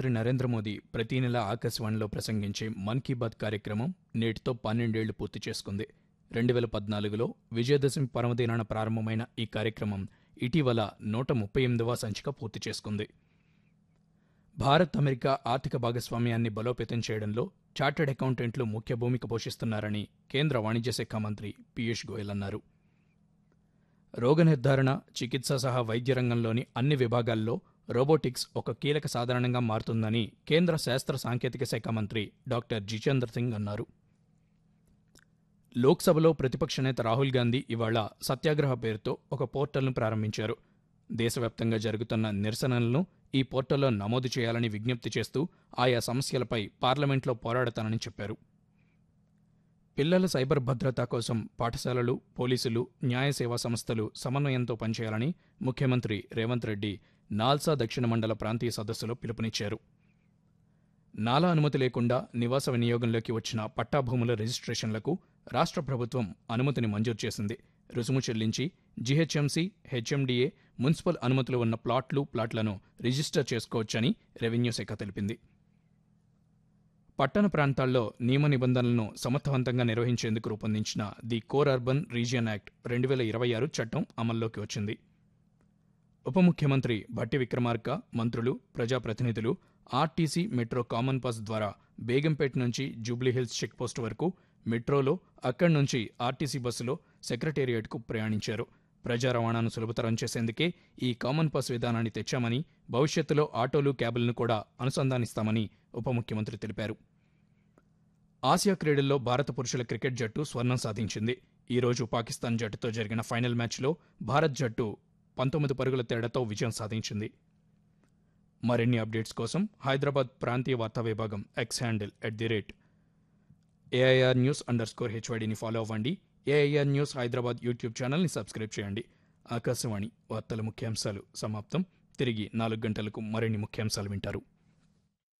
ప్రధానమంత్రి నరేంద్ర మోదీ ప్రతి నెల ఆకాశవాణిలో ప్రసంగించే మన్ కీ బాత్ కార్యక్రమం నేటితో పన్నెండేళ్లు పూర్తి చేసుకుంది రెండు వేల పద్నాలుగులో విజయదశమి పర్వదినాన ప్రారంభమైన ఈ కార్యక్రమం ఇటీవల నూట ముప్పై ఎనిమిదవ సంచిక పూర్తి చేసుకుంది భారత్ అమెరికా ఆర్థిక భాగస్వామ్యాన్ని బలోపేతం చేయడంలో చార్టర్డ్ అకౌంటెంట్లు ముఖ్య భూమిక పోషిస్తున్నారని కేంద్ర వాణిజ్య శాఖ మంత్రి పీయూష్ గోయల్ అన్నారు రోగ నిర్ధారణ చికిత్స సహా వైద్య రంగంలోని అన్ని విభాగాల్లో రోబోటిక్స్ ఒక కీలక సాధనంగా మారుతుందని కేంద్ర శాస్త్ర సాంకేతిక శాఖ మంత్రి డాక్టర్ జితేంద్ర సింగ్ అన్నారు లోక్సభలో ప్రతిపక్ష నేత రాహుల్ గాంధీ ఇవాళ సత్యాగ్రహ పేరుతో ఒక పోర్టల్ను ప్రారంభించారు దేశవ్యాప్తంగా జరుగుతున్న నిరసనలను ఈ పోర్టల్లో నమోదు చేయాలని విజ్ఞప్తి చేస్తూ ఆయా సమస్యలపై పార్లమెంట్లో పోరాడతానని చెప్పారు పిల్లల సైబర్ భద్రత కోసం పాఠశాలలు పోలీసులు న్యాయ సేవా సంస్థలు సమన్వయంతో పనిచేయాలని ముఖ్యమంత్రి రేవంత్ రెడ్డి నాల్సా దక్షిణ మండల ప్రాంతీయ సదస్సులో పిలుపునిచ్చారు నాలా అనుమతి లేకుండా నివాస వినియోగంలోకి వచ్చిన పట్టా భూముల రిజిస్ట్రేషన్లకు రాష్ట్ర ప్రభుత్వం అనుమతిని మంజూరు చేసింది రుసుము చెల్లించి జీహెచ్ఎంసీ హెచ్ఎండిఏ మున్సిపల్ అనుమతులు ఉన్న ప్లాట్లు ప్లాట్లను రిజిస్టర్ చేసుకోవచ్చని రెవెన్యూ శాఖ తెలిపింది పట్టణ ప్రాంతాల్లో నియమ నిబంధనలను సమర్థవంతంగా నిర్వహించేందుకు రూపొందించిన the core urban region act రెండు వేల ఇరవై ఆరు చట్టం అమల్లోకి వచ్చింది ఉప ముఖ్యమంత్రి భట్టి విక్రమార్క మంత్రులు ప్రజాప్రతినిధులు ఆర్టీసీ మెట్రో కామన్ పాస్ ద్వారా బేగంపేట నుంచి జూబ్లీహిల్స్ చెక్పోస్ట్ వరకు మెట్రోలో అక్కడి నుంచి ఆర్టీసీ బస్సులో సెక్రటేరియట్కు ప్రయాణించారు ప్రజా రవాణాను సులభతరం చేసేందుకే ఈ కామన్ పాస్ విధానాన్ని తెచ్చామని భవిష్యత్తులో ఆటోలు క్యాబులను కూడా అనుసంధానిస్తామని ఉప ముఖ్యమంత్రి తెలిపారు ఆసియా క్రీడల్లో భారత పురుషుల క్రికెట్ జట్టు స్వర్ణం సాధించింది ఈ రోజు పాకిస్తాన్ జట్టుతో జరిగిన ఫైనల్ మ్యాచ్లో భారత్ జట్టు పంతొమ్మిది పరుగుల తేడాతో విజయం సాధించింది మరిన్ని అప్డేట్స్ కోసం హైదరాబాద్ ప్రాంతీయ వార్తా విభాగం X handle at the rate AIR news underscore హెచ్వైడిని ఫాలో అవ్వండి ఏఐఆర్ న్యూస్ హైదరాబాద్ యూట్యూబ్ ఛానల్ని సబ్స్క్రైబ్ చేయండి ఆకాశవాణి వార్తల ముఖ్యాంశాలు సమాప్తం తిరిగి నాలుగు గంటలకు మరిన్ని ముఖ్యాంశాలు వింటారు